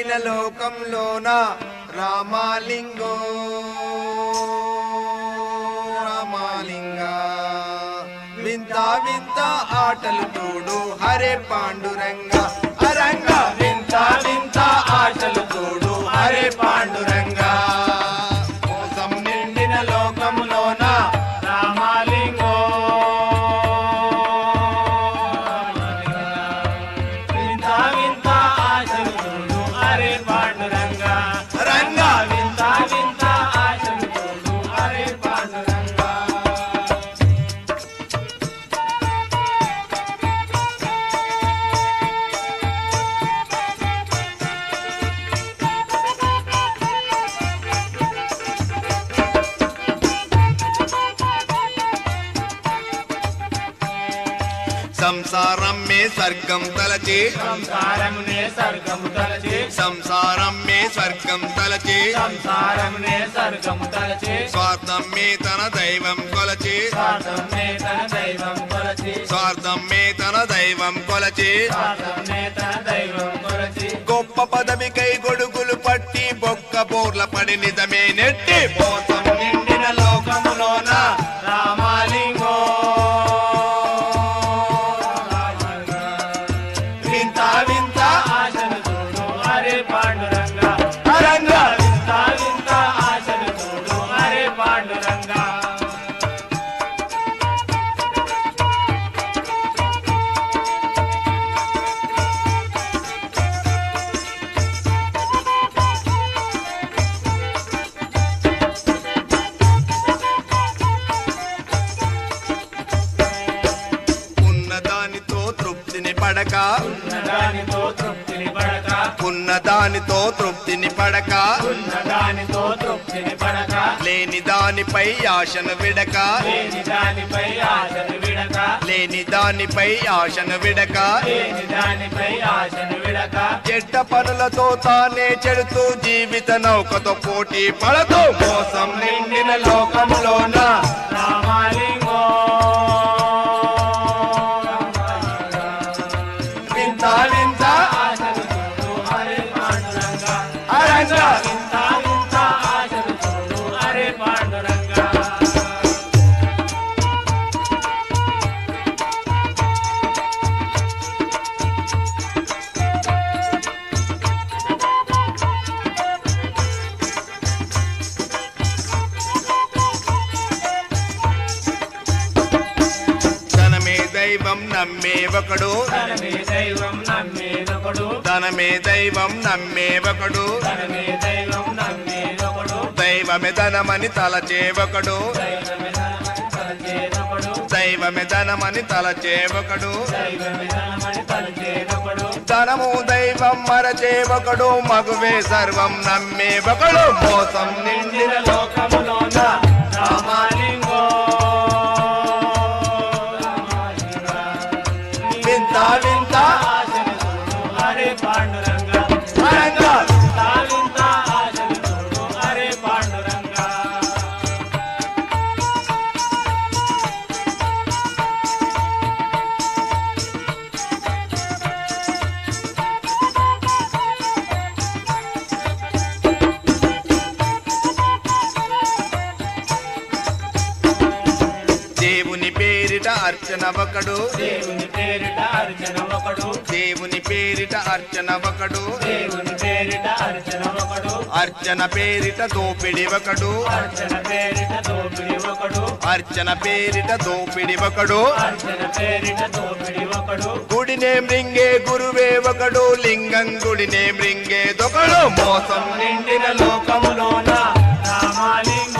నిండిన లోకంలోన రామాలింగో రామాలింగ వింత వింత ఆటలు తోడు హరే పాండురంగ అరంగ వింత వింత ఆటలు తోడు హరే పాండురంగ మోసం నిండిన లోకంలోన రామాలింగో వింత వింత ఆశలు చూడు అరే పాండురంగ రంగ వింత వింత ఆశలు చూడు అరే పాండురంగ సంసారం మే స్వర్గం తలచి సంసారమునే స్వర్గము తలచి సంసారం మే స్వర్గం తలచి సంసారమునే స్వర్గము తలచి స్వార్థం మే తన దైవం కొలచి స్వార్థమే తన దైవం కొలచి స్వార్థం మే తన దైవం కొలచి స్వార్థమే తన దైవం కొలచి గొప్ప పదవికై గొడుగులు పట్టి బొక్క బోర్ల పడి నిజమే నెట్టి మోసం నిండిన లోకములోన రామాలింగో వింత వింత ఆశలు చూడు అరే పాండురంగ అరంగ వింత వింత ఆశలు చూడు అరే పాండురంగ ఉన్నదానితో తృప్తిని పడక ఉన్నదానితో తృప్తిని పడక ఉన్నదానితో తృప్తిని పడక ఉన్నదానితో తృప్తిని పడక లేని దానిపై ఆశను విడక లేని దానిపై ఆశను విడక లేని దానిపై ఆశను విడక లేని దానిపై ఆశను విడక చెడ్డ పనులతో తానే చెడుతూ జీవిత నౌకతో పోటీ పడదు మోసం నిండిన లోకంలోన రామాలింగో వింత వింత ఆశలు చూడు అరే పాండురంగ అరంగ వింత వింత ఆశలు చూడు అరే పాండురంగ ధనమే దైవం నమ్మే ఒకడు తనమే దైవం నమ్మేదొకడు ధనమే దైవం నమ్మే ఒకడు తనమే దైవం నమ్మేదొకడు దైవమే ధనమని తలచే ఒకడు దైవమే ధనమని తలచేదొకడు దైవమే ధనమని తలచే ఒకడు దైవమే ధనమని తలచేదొకడు ధనము దైవం మరచే ఒకడు మగువే సర్వం నమ్మే ఒకడు మోసం నిండిన లోకములోన రామాలింగో వింత వింత ఆశలు చూడు అరే పాండురంగ అరంగ వింత ఆశలు చూడు అరే పాండురంగ దేవుని పేరిట అర్చన ఒకడు దేవుని పేరిట అర్చన ఒకడు దేవుని పేరిట అర్చన ఒకడు దేవుని పేరిట అర్చన ఒకడు అర్చన పేరిట దోపిడి ఒకడు అర్చన పేరిట దోపిడి ఒకడు అర్చన పేరిట దోపిడి ఒకడు అర్చన పేరిట దోపిడి ఒకడు గుడినే మృంగే గురువే ఒకడు లింగం గుడినే మృంగే దొకడు మోసం నిండిన లోకములోన రామాలింగ